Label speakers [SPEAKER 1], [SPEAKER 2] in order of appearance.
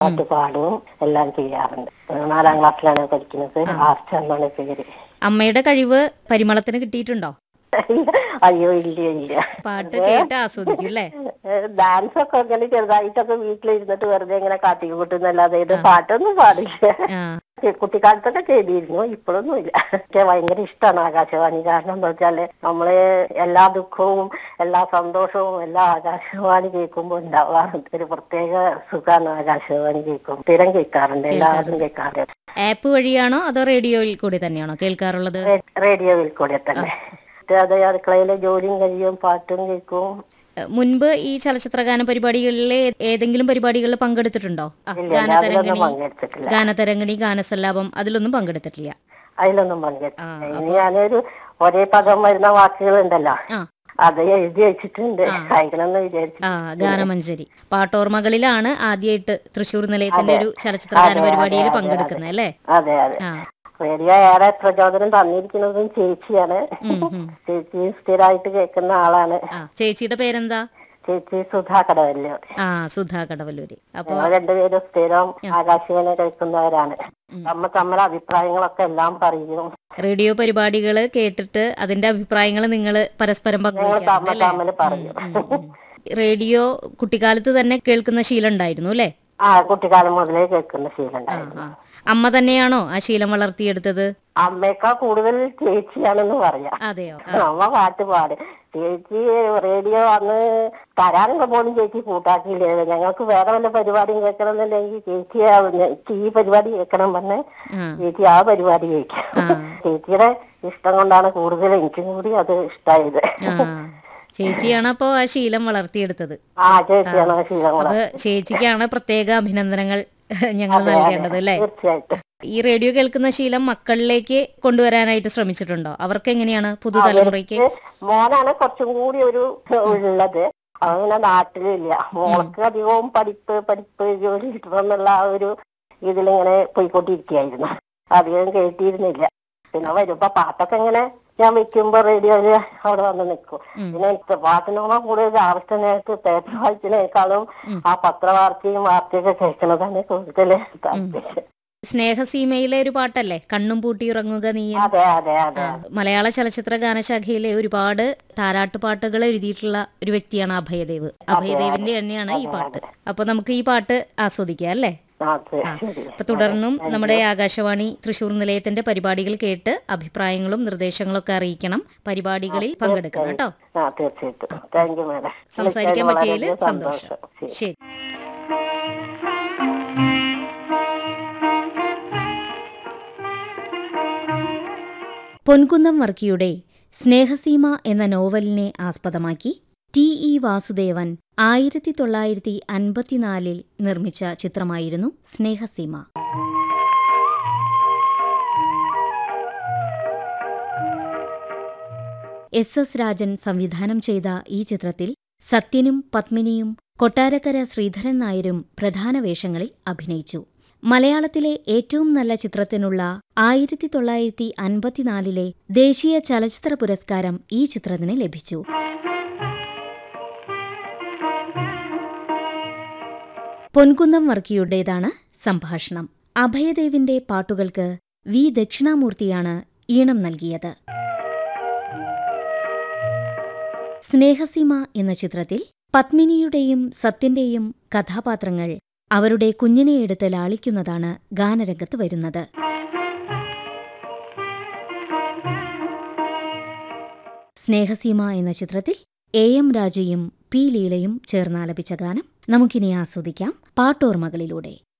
[SPEAKER 1] പാട്ട് പാടും എല്ലാം ചെയ്യാറുണ്ട് നാലാം ക്ലാസ്സിലാണ് പഠിക്കുന്നത് ആർച്ച എന്നാണ് പേര്
[SPEAKER 2] അമ്മയുടെ കഴിവ് പരിമളത്തിന് കിട്ടിയിട്ടുണ്ടോ
[SPEAKER 1] അയ്യോ ഇല്ല ഇല്ല
[SPEAKER 2] പാട്ട് കേട്ട് ആസ്വദിക്കും അല്ലേ
[SPEAKER 1] ഡാൻസ് ഒക്കെ ഇങ്ങനെ ചെറുതായിട്ടൊക്കെ വീട്ടിലിരുന്നിട്ട് വെറുതെ ഇങ്ങനെ കാട്ടിക്ക് കൂട്ടുന്നല്ലാതെ ഇത് പാട്ടൊന്നും പാടില്ല
[SPEAKER 2] ആ
[SPEAKER 1] കുട്ടിക്കാലത്തൊക്കെ ചെയ്തിരുന്നു ഇപ്പോഴൊന്നും ഇല്ല എനിക്ക് ഭയങ്കര ഇഷ്ടമാണ് ആകാശവാണി കാരണം എന്താ വെച്ചാല് നമ്മള് എല്ലാ ദുഃഖവും എല്ലാ സന്തോഷവും എല്ലാം ആകാശവാണി കേൾക്കുമ്പോൾ ഉണ്ടാവാറുണ്ട് ഒരു പ്രത്യേക സുഖമാണ് ആകാശവാണി കേൾക്കും സ്ഥിരം കേൾക്കാറുണ്ട് എല്ലാവരും കേൾക്കാറുണ്ട്
[SPEAKER 2] ആപ്പ് വഴിയാണോ അതോ റേഡിയോയിൽ കൂടി തന്നെയാണോ കേൾക്കാറുള്ളത്
[SPEAKER 1] റേ- റേഡിയോയിൽ കൂടെ തന്നെ അത് അടുക്കളയിലെ ജോലിയും കഴിയും പാട്ടും കേൾക്കും
[SPEAKER 2] എ, മുൻപ് ഈ ചലച്ചിത്രഗാന പരിപാടികളിലെ ഏതെങ്കിലും പരിപാടികളിൽ പങ്കെടുത്തിട്ടുണ്ടോ ആ,
[SPEAKER 1] ഇല്ല ഇല്ല, അതിലൊന്നും
[SPEAKER 2] ഗാനതരംഗിണി
[SPEAKER 1] പങ്കെടുത്തിട്ടില്ല
[SPEAKER 2] ഗാനതരംഗിണി ഗാനസല്ലാപം അതിലൊന്നും പങ്കെടുത്തിട്ടില്ല
[SPEAKER 1] അതിലൊന്നും പങ്കെടുത്തില്ല ഇനി ഞാനൊരു ഒരേ പദം വരുന്ന വാക്കുകൾ ഉണ്ടല്ലോ
[SPEAKER 2] ആ
[SPEAKER 1] അത് എഴുതി വെച്ചിട്ടുണ്ട് അയക്കണമെന്ന് വിചാരിച്ചു
[SPEAKER 2] ആ ഗാനമഞ്ജരി പാട്ടോർമകളിലാണ് ആദ്യമായിട്ട് തൃശ്ശൂർ നിലയത്തിന്റെ ഒരു ചലച്ചിത്രഗാന പരിപാടിയിൽ പങ്കെടുക്കുന്നത് അല്ലേ
[SPEAKER 1] അതെ അതെ
[SPEAKER 2] ആ
[SPEAKER 1] റേഡിയോ ഏറെ പ്രചോദനം തന്നിരിക്കുന്നതും ചേച്ചിയാണ്
[SPEAKER 2] ഉം, ഉം.
[SPEAKER 1] ചേച്ചി സ്ഥിരമായിട്ട് കേൾക്കുന്ന ആളാണ്
[SPEAKER 2] ആ ചേച്ചിയുടെ പേരെന്താ
[SPEAKER 1] ചേച്ചി സുധാ കടവല്ലോ
[SPEAKER 2] ആ സുധാ കടവല്ലൂര് അപ്പൊ
[SPEAKER 1] ഞങ്ങൾ രണ്ടുപേരും സ്ഥിരം ആകാശവാണി കേൾക്കുന്നവരാണ് നമ്മ നമ്മുടെ അഭിപ്രായങ്ങളൊക്കെ എല്ലാം പറയും
[SPEAKER 2] റേഡിയോ പരിപാടികൾ കേട്ടിട്ട് അതിന്റെ അഭിപ്രായങ്ങൾ നിങ്ങൾ പരസ്പരം
[SPEAKER 1] ഞങ്ങൾ
[SPEAKER 2] പങ്കുവയ്ക്കാറുണ്ട്
[SPEAKER 1] തമ്മിൽ
[SPEAKER 2] അല്ലേ
[SPEAKER 1] തമ്മിൽ പറയും
[SPEAKER 2] ഉം, ഉം. റേഡിയോ കുട്ടിക്കാലത്ത് തന്നെ കേൾക്കുന്ന ശീലം ഉണ്ടായിരുന്നു അല്ലേ
[SPEAKER 1] ആ കുട്ടിക്കാലം മുതലേ കേൾക്കുന്ന ശീലം
[SPEAKER 2] ആ,
[SPEAKER 1] ഉണ്ടായിരുന്നു
[SPEAKER 2] ആ. അമ്മ തന്നെയാണോ ആ ശീലം വളർത്തിയെടുത്തത്
[SPEAKER 1] അമ്മയേക്കാൾ കൂടുതൽ ചേച്ചിയാണെന്ന് പറയാം
[SPEAKER 2] അതെയോ
[SPEAKER 1] അമ്മ പാട്ട് പാട് ചേച്ചി റേഡിയോ അന്ന് തരാനൊക്കെ പോലും ചേച്ചി കൂട്ടാക്കിയില്ലേ ഞങ്ങൾക്ക് വേറെ വല്ല പരിപാടിയും കേൾക്കണം എന്നുണ്ടെങ്കിൽ ചേച്ചി ആ എനിക്ക് ഈ പരിപാടി കേൾക്കണം പറഞ്ഞ്
[SPEAKER 2] ആ
[SPEAKER 1] ചേച്ചി ആ പരിപാടി കേൾക്കും
[SPEAKER 2] ആ.
[SPEAKER 1] ചേച്ചിയുടെ ഇഷ്ടം കൊണ്ടാണ് കൂടുതൽ എനിക്കും കൂടി അത് ഇഷ്ടമായത്
[SPEAKER 2] ആ ചേച്ചിയാണ് അപ്പോ ആ ശീലം വളർത്തിയെടുത്തത്
[SPEAKER 1] ആ ചേച്ചിയാണ് ആ ശീലം കൂടെ
[SPEAKER 2] അപ്പൊ ചേച്ചിക്കാണ് പ്രത്യേക അഭിനന്ദനങ്ങൾ ഞങ്ങൾ നൽകേണ്ടത് അല്ലേ
[SPEAKER 1] തീർച്ചയായിട്ടും
[SPEAKER 2] ഈ റേഡിയോ കേൾക്കുന്ന ശീലം മക്കളിലേക്ക് കൊണ്ടുവരാനായിട്ട് ശ്രമിച്ചിട്ടുണ്ടോ അവർക്ക് എങ്ങനെയാണ് പുതുതലമുറയ്ക്ക്
[SPEAKER 1] മോനാണ് കുറച്ചും കൂടി ഒരു ഉള്ളത് അവൻ പിന്നെ നാട്ടിലില്ല മോൾക്ക് അധികവും പഠിപ്പ് പഠിപ്പ് ജോലി കിട്ടണം എന്നുള്ള ആ ഒരു ഇതിലിങ്ങനെ പോയിക്കൊണ്ടിരിക്കുകയായിരുന്നു അധികം കേട്ടിരുന്നില്ല പിന്നെ വരുമ്പോ പാട്ടൊക്കെ ഇങ്ങനെ ഞാൻ വെക്കുമ്പോ റേഡിയോയില് അവിടെ വന്ന് നിൽക്കും
[SPEAKER 2] ഉം.
[SPEAKER 1] പിന്നെ എനിക്ക് പാട്ടിനോട് കൂടുതൽ ആവശ്യ നേരത്ത് പേപ്പർ വായിച്ചതിനേക്കാളും ആ പത്രവാർത്തയും വാർത്തയൊക്കെ കേൾക്കണതാണ് കൂടുതൽ താല്പര്യം
[SPEAKER 2] സ്നേഹസീമയിലെ ഒരു പാട്ടല്ലേ കണ്ണും പൂട്ടി ഉറങ്ങുക നീ
[SPEAKER 1] അതെ അതെ അതെ
[SPEAKER 2] മലയാള ചലച്ചിത്ര ഗാനശാഖയിലെ ഒരുപാട് താരാട്ടുപാട്ടുകൾ എഴുതിയിട്ടുള്ള ഒരു വ്യക്തിയാണ് അഭയദേവ് അഭയദേവിന്റെ തന്നെയാണ് ഈ പാട്ട് അപ്പൊ നമുക്ക് ഈ പാട്ട് ആസ്വദിക്കാം അല്ലേ
[SPEAKER 1] അതെ ശരി
[SPEAKER 2] അപ്പൊ തുടർന്നും നമ്മുടെ ആകാശവാണി തൃശൂർ നിലയത്തിന്റെ പരിപാടികൾ കേട്ട് അഭിപ്രായങ്ങളും നിർദ്ദേശങ്ങളും ഒക്കെ അറിയിക്കണം പരിപാടികളിൽ പങ്കെടുക്കണം കേട്ടോ
[SPEAKER 1] ആ തീർച്ചയായിട്ടും താങ്ക് യു മാഡം
[SPEAKER 2] സംസാരിക്കാൻ പറ്റിയതിൽ
[SPEAKER 1] വളരെയധികം
[SPEAKER 2] സന്തോഷം
[SPEAKER 1] ശരി.
[SPEAKER 2] ശരി പൊൻകുന്നം വർക്കിയുടെ സ്നേഹസീമ എന്ന നോവലിനെ ആസ്പദമാക്കി ടി ഇ വാസുദേവൻ ആയിരത്തി തൊള്ളായിരത്തി അൻപത്തിനാലിൽ നിർമ്മിച്ച ചിത്രമായിരുന്നു സ്നേഹസീമ എസ് എസ് രാജൻ സംവിധാനം ചെയ്ത ഈ ചിത്രത്തിൽ സത്യനും പത്മിനിയും കൊട്ടാരക്കര ശ്രീധരൻ നായരും പ്രധാന വേഷങ്ങളിൽ അഭിനയിച്ചു മലയാളത്തിലെ ഏറ്റവും നല്ല ചിത്രത്തിനുള്ള ആയിരത്തി തൊള്ളായിരത്തി അൻപത്തിനാലിലെ ദേശീയ ചലച്ചിത്ര പുരസ്കാരം ഈ ചിത്രത്തിന് ലഭിച്ചു പൊൻകുന്നം വർക്കിയുടേതാണ് സംഭാഷണം അഭയദേവിന്റെ പാട്ടുകൾക്ക് വി ദക്ഷിണാമൂർത്തിയാണ് ഈണം നൽകിയത് സ്നേഹസീമ എന്ന ചിത്രത്തിൽ പത്മിനിയുടെയും സത്യന്റെയും കഥാപാത്രങ്ങൾ അവരുടെ കുഞ്ഞിനെ എടുത്ത് ലാളിക്കുന്നതാണ് ഗാനരംഗത്ത് വരുന്നത് സ്നേഹസീമ എന്ന ചിത്രത്തിൽ എ എം രാജയും പി ലീലയും ചേർന്നാലപിച്ച ഗാനം നമുക്കിനി ആസ്വദിക്കാം പാട്ടോർമകളിലൂടെ